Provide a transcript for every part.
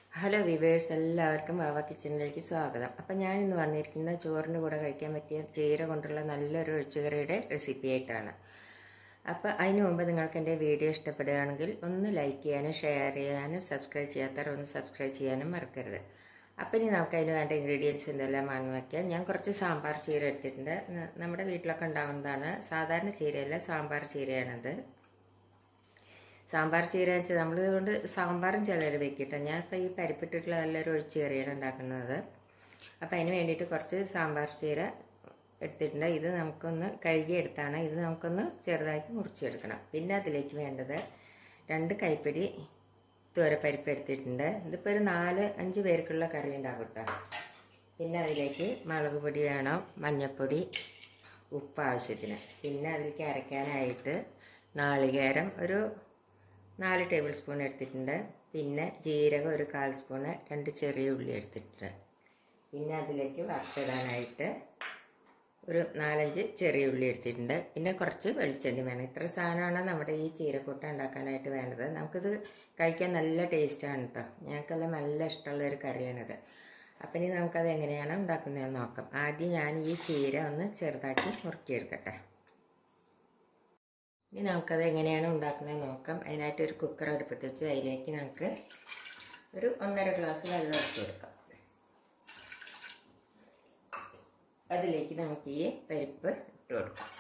hello viewers എല്ലാവർക്കും വാവ കിച്ചണിലേക്ക് സ്വാഗതം അപ്പം ഞാൻ ഇന്ന് വന്നിരിക്കുന്ന ചോറിന് കൂടെ കഴിക്കാൻ പറ്റിയ ചീര കൊണ്ടുള്ള നല്ലൊരു ഒഴിച്ചുകറിയുടെ റെസിപ്പി ആയിട്ടാണ് അപ്പോൾ അതിന് മുമ്പ് നിങ്ങൾക്ക് എൻ്റെ വീഡിയോ ഇഷ്ടപ്പെടുകയാണെങ്കിൽ ഒന്ന് ലൈക്ക് ചെയ്യാനും ഷെയർ ചെയ്യാനും സബ്സ്ക്രൈബ് ചെയ്യാത്തവർ ഒന്ന് സബ്സ്ക്രൈബ് ചെയ്യാനും മറക്കരുത് അപ്പം ഇനി നമുക്ക് അതിന് വേണ്ട ഇൻഗ്രീഡിയൻസ് എന്തെല്ലാമാണെന്ന് വയ്ക്കാം ഞാൻ കുറച്ച് സാമ്പാർ ചീര എടുത്തിട്ടുണ്ട് ന- നമ്മുടെ വീട്ടിലൊക്കെ ഉണ്ടാവുന്നതാണ് സാധാരണ ചീരയല്ല സാമ്പാർ ചീരയാണത് സാമ്പാർ ചീര വെച്ചാൽ നമ്മൾ കൊണ്ട് സാമ്പാറും ചിലർ വെക്കിട്ടോ ഞാൻ ഇപ്പോൾ ഈ പരിപ്പിട്ടിട്ടുള്ള നല്ലൊരു ഒഴിച്ച് കറിയാണ് ഉണ്ടാക്കുന്നത് അപ്പോൾ അതിന് വേണ്ടിയിട്ട് കുറച്ച് സാമ്പാർ ചീര എടുത്തിട്ടുണ്ട് ഇത് നമുക്കൊന്ന് കഴുകിയെടുത്താണ് ഇത് നമുക്കൊന്ന് ചെറുതാക്കി മുറിച്ചെടുക്കണം പിന്നെ അതിലേക്ക് വേണ്ടത് രണ്ട് കൈപ്പിടി തോരപ്പരിപ്പ് എടുത്തിട്ടുണ്ട് ഇതിപ്പോൾ ഒരു നാല് അഞ്ച് പേർക്കുള്ള കറി ഉണ്ടാകും കേട്ടോ പിന്നെ അതിലേക്ക് മുളക് പൊടി വേണം മഞ്ഞൾപ്പൊടി ഉപ്പ് ആവശ്യത്തിന് പിന്നെ അതിലേക്ക് അരയ്ക്കാനായിട്ട് നാളികേരം ഒരു നാല് ടേബിൾ സ്പൂൺ എടുത്തിട്ടുണ്ട് പിന്നെ ജീരകം ഒരു കാൽ സ്പൂണ് രണ്ട് ചെറിയ ഉള്ളി എടുത്തിട്ടുണ്ട് പിന്നെ അതിലേക്ക് വറുത്തിടാനായിട്ട് ഒരു നാലഞ്ച് ചെറിയ ഉള്ളി എടുത്തിട്ടുണ്ട് പിന്നെ കുറച്ച് വെളിച്ചെണ്ണ വേണം ഇത്ര സാധനമാണ് നമ്മുടെ ഈ ചീരക്കൂട്ട ഉണ്ടാക്കാനായിട്ട് വേണ്ടത് നമുക്കിത് കഴിക്കാൻ നല്ല ടേസ്റ്റാണ് കേട്ടോ ഞങ്ങൾക്കെല്ലാം നല്ല ഇഷ്ടമുള്ള ഒരു കറിയാണിത് അപ്പം ഇനി നമുക്കത് എങ്ങനെയാണ് ഉണ്ടാക്കുന്നതെന്ന് നോക്കാം ആദ്യം ഞാൻ ഈ ചീര ഒന്ന് ചെറുതാക്കി മുറുക്കിയെടുക്കട്ടെ ഇനി നമുക്കത് എങ്ങനെയാണ് ഉണ്ടാക്കുന്നത് നോക്കാം അതിനായിട്ട് ഒരു കുക്കർ അടുപ്പത്ത് വെച്ച് അതിലേക്ക് നമുക്ക് ഒരു ഒന്നര ഗ്ലാസ് വെള്ളം ഒഴിച്ച് കൊടുക്കാം അതിലേക്ക് നമുക്ക് ഈ പരിപ്പ് ഇട്ട് കൊടുക്കാം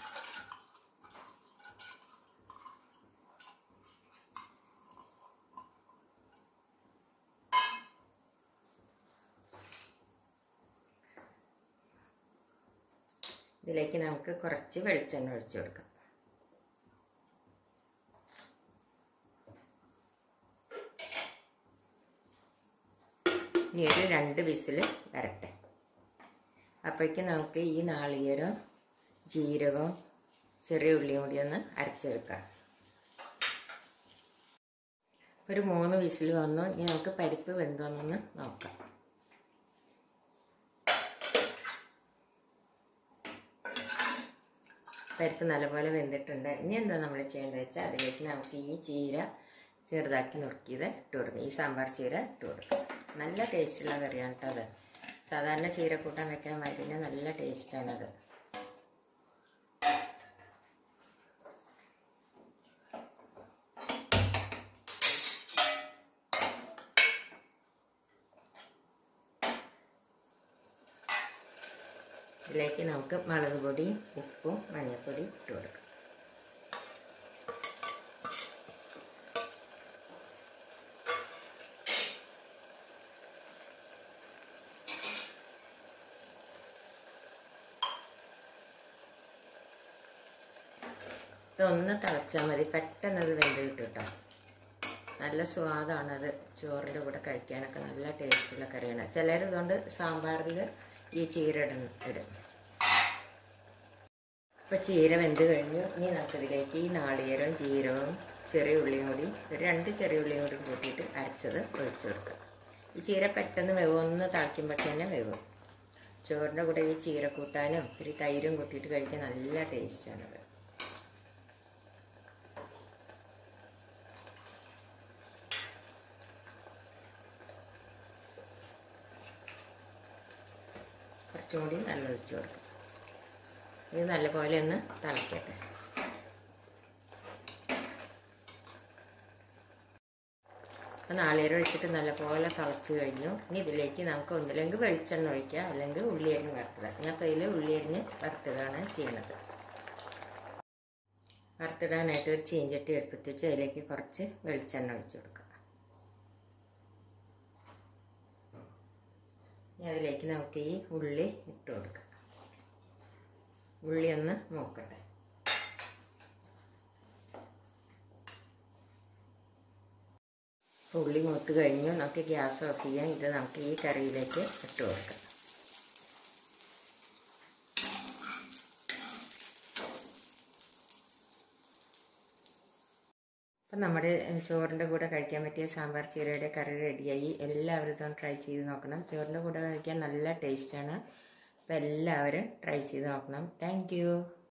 ഇതിലേക്ക് നമുക്ക് കുറച്ച് വെളിച്ചെണ്ണ ഒഴിച്ചു കൊടുക്കാം ഇനി ഒരു രണ്ട് വിസിൽ വരട്ടെ അപ്പോഴേക്കും നമുക്ക് ഈ നാളികേരം ജീരകവും ചെറിയ ഉള്ളിയും കൂടി ഒന്ന് അരച്ചെടുക്കാം ഒരു മൂന്ന് വിസിൽ വന്നു ഇനി നമുക്ക് പരിപ്പ് വെന്തോന്നൊന്ന് നോക്കാം പരിപ്പ് നല്ലപോലെ വെന്തിട്ടുണ്ട് ഇനി എന്താ നമ്മൾ ചെയ്യേണ്ടത് വെച്ചാൽ അതിലേക്ക് നമുക്ക് ഈ ചീര ചെറുതാക്കി നുറുക്കിയത് ഇട്ട് കൊടുക്കും ഈ സാമ്പാർ ചീര ഇട്ട് കൊടുക്കും നല്ല ടേസ്റ്റുള്ള കറിയാണ് കേട്ടോ അത് സാധാരണ ചീര കൂട്ടാൻ വെക്കാൻ കഴിഞ്ഞാൽ നല്ല ടേസ്റ്റാണത് ഇതിലേക്ക് നമുക്ക് മുളക് പൊടി ഉപ്പും മഞ്ഞൾപ്പൊടി ഇട്ട് കൊടുക്കാം ഇതൊന്ന് തിളച്ചാൽ മതി പെട്ടെന്ന് അത് വെന്ത് കിട്ടും കേട്ടോ നല്ല സ്വാദാണത് ചോറിൻ്റെ കൂടെ കഴിക്കാനൊക്കെ നല്ല ടേസ്റ്റുള്ള കറിയാണ് ചിലർ ഇതുകൊണ്ട് സാമ്പാറിൽ ഈ ചീര ഇടും ഇടും ഇപ്പോൾ ചീര വെന്ത് കഴിഞ്ഞു ഇനി നമുക്കിതിലേക്ക് ഈ നാളികേരവും ജീരകവും ചെറിയ ഉള്ളിയും കൂടി ഒരു രണ്ട് ചെറിയ ഉള്ളിയും കൂടി കൂട്ടിയിട്ട് അരച്ചത് ഒഴിച്ചു കൊടുക്കുക ഈ ചീര പെട്ടെന്ന് വേവും ഒന്ന് തിളയ്ക്കുമ്പോൾ തന്നെ വേവും ചോറിൻ്റെ കൂടെ ഈ ചീര കൂട്ടാനും ഒരു തൈരും കൂട്ടിയിട്ട് കഴിക്കാൻ നല്ല ടേസ്റ്റാണത് കുറച്ചും കൂടി നല്ല ഒഴിച്ചു കൊടുക്കും ഇത് നല്ലപോലെ ഒന്ന് തിളക്കട്ടെ അപ്പം നാളികേരം ഒഴിച്ചിട്ട് നല്ലപോലെ തിളച്ച് കഴിഞ്ഞു ഇനി ഇതിലേക്ക് നമുക്ക് ഒന്നില്ലെങ്കിൽ വെളിച്ചെണ്ണ ഒഴിക്കുക അല്ലെങ്കിൽ ഉള്ളിയരിഞ്ഞ് വറുത്തിടുക ഞാൻ അപ്പോൾ ഇതിൽ ഉള്ളിയരിഞ്ഞ് വറുത്തിടുകയാണ് ചെയ്യുന്നത് വറുത്തിടാനായിട്ട് ഒരു ചീഞ്ചട്ടി എടുപ്പിച്ച് വെച്ച് അതിലേക്ക് കുറച്ച് വെളിച്ചെണ്ണ ഒഴിച്ചു കൊടുക്കുക ഇനി അതിലേക്ക് നമുക്ക് ഈ ഉള്ളി ഇട്ട് കൊടുക്കാം ഉള്ളി ഒന്ന് മൂക്കട്ടെ ഉള്ളി മൂത്ത് കഴിഞ്ഞു നമുക്ക് ഗ്യാസ് ഓഫ് ചെയ്യാം ഇത് നമുക്ക് ഈ കറിയിലേക്ക് ഇട്ട് കൊടുക്കാം അപ്പം നമ്മുടെ ചോറിൻ്റെ കൂടെ കഴിക്കാൻ പറ്റിയ സാമ്പാർ ചീരയുടെ കറി റെഡിയായി എല്ലാവരും ഇതൊന്ന് ട്രൈ ചെയ്ത് നോക്കണം ചോറിൻ്റെ കൂടെ കഴിക്കാൻ നല്ല ടേസ്റ്റാണ് അപ്പം എല്ലാവരും ട്രൈ ചെയ്ത് നോക്കണം താങ്ക്